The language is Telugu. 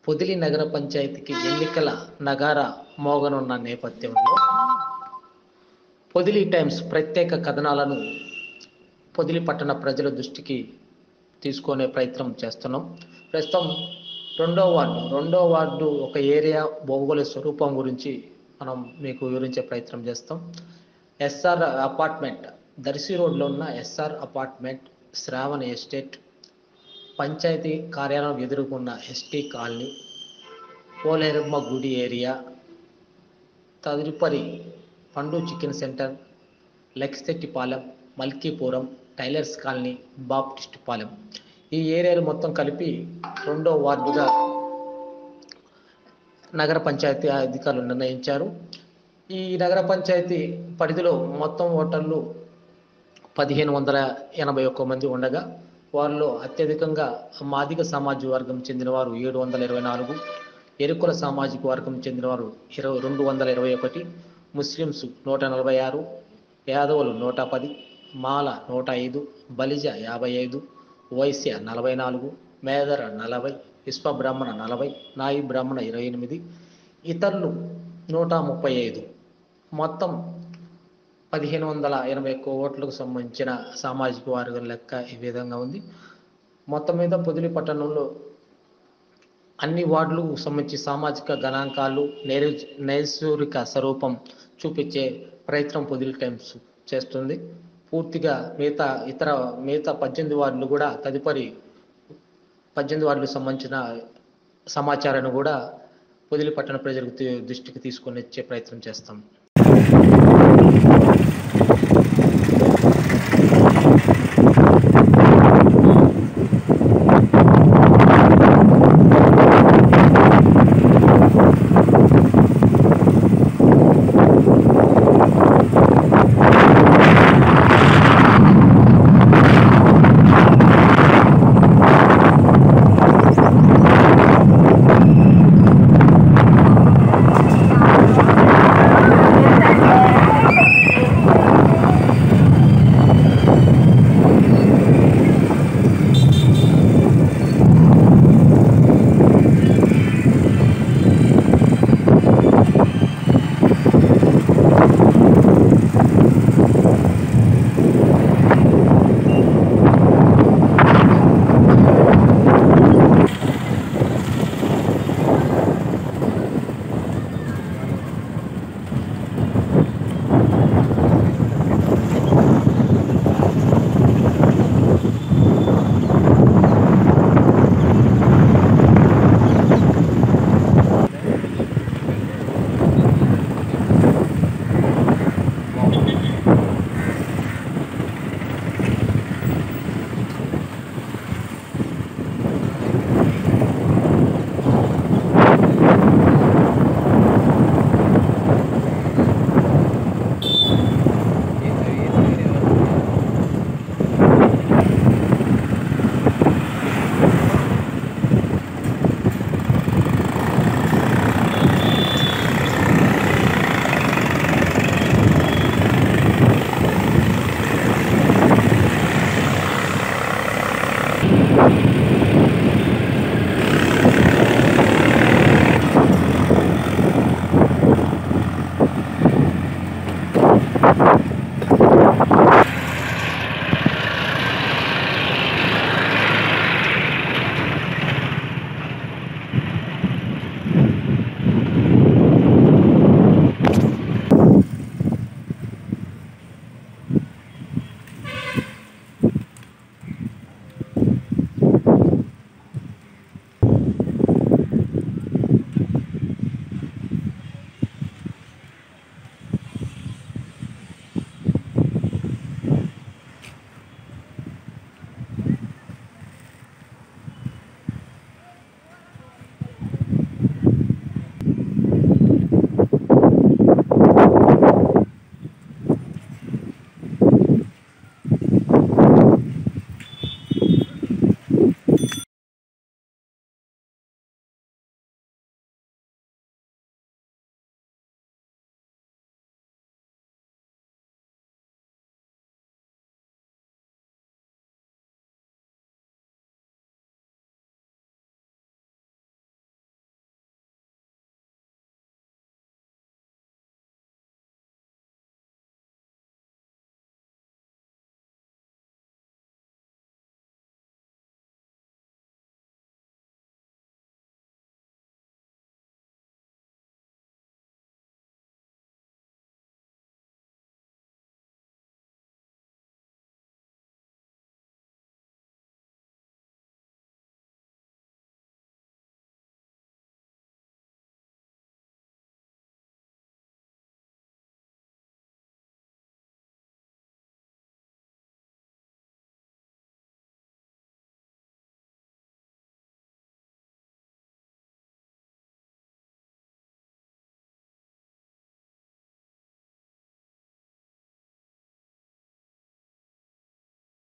పొదిలి నగర పంచాయతీకి ఎన్నికల నగార మోగనున్న నేపథ్యంలో పొదిలి టైమ్స్ ప్రత్యేక కథనాలను పొదిలి పట్టణ ప్రజల దృష్టికి తీసుకునే ప్రయత్నం చేస్తున్నాం ప్రస్తుతం రెండో వార్డు రెండో వార్డు ఒక ఏరియా భౌగోళిక స్వరూపం గురించి మనం మీకు వివరించే ప్రయత్నం చేస్తాం ఎస్ఆర్ అపార్ట్మెంట్ దర్శి రోడ్లో ఉన్న ఎస్ఆర్ అపార్ట్మెంట్ శ్రావణ ఎస్టేట్ పంచాయతీ కార్యాలయం ఎదుర్కొన్న ఎస్టీ కాలనీ పోలేరమ్మ గుడి ఏరియా తదుపరి Pandu chicken centre Lecsettipalem Malkipuram tailors colony Baptist Palem ఈ ఏరియాలు మొత్తం కలిపి రెండో వార్డుగా నగర పంచాయతీ అధికారులు నిర్ణయించారు ఈ నగర పంచాయతీ పరిధిలో మొత్తం ఓటర్లు పదిహేను వందల ఎనభై ఒక్క మంది ఉండగా వారిలో అత్యధికంగా మాదిగ సామాజిక వర్గం చెందినవారు ఏడు వందల ఇరవై నాలుగు ఎరుకుల సామాజిక వర్గం చెందినవారు ఇరవై రెండు వందల ఇరవై ఒకటి ముస్లిమ్స్ నూట నలభై ఆరు యాదవులు నూట పది మాల నూట ఐదు బలిజ యాభై ఐదు వైశ్య నలభై నాలుగు మేదర నలభై విశ్వ బ్రాహ్మణ నలభై నాయి బ్రాహ్మణ ఇరవై ఎనిమిది ఇతరులు నూట ముప్పై ఐదు మొత్తం పదిహేను వందల ఎనభై ఒక్క ఓట్లకు సంబంధించిన సామాజిక వర్గం లెక్క ఈ విధంగా ఉంది మొత్తం మీద పొదిలి పట్టణంలో అన్ని వార్డులకు సంబంధించి సామాజిక గణాంకాలు నైరు నైసర్గిక స్వరూపం చూపించే ప్రయత్నం పొదిలి టైమ్స్ చేస్తుంది పూర్తిగా మిగతా ఇతర మిగతా పద్దెనిమిది వార్డులు కూడా తదుపరి పద్దెనిమిది వార్డులకు సంబంధించిన సమాచారాన్ని కూడా పొదిలి పట్టణ ప్రజలకు దృష్టికి తీసుకొని వచ్చే ప్రయత్నం చేస్తాం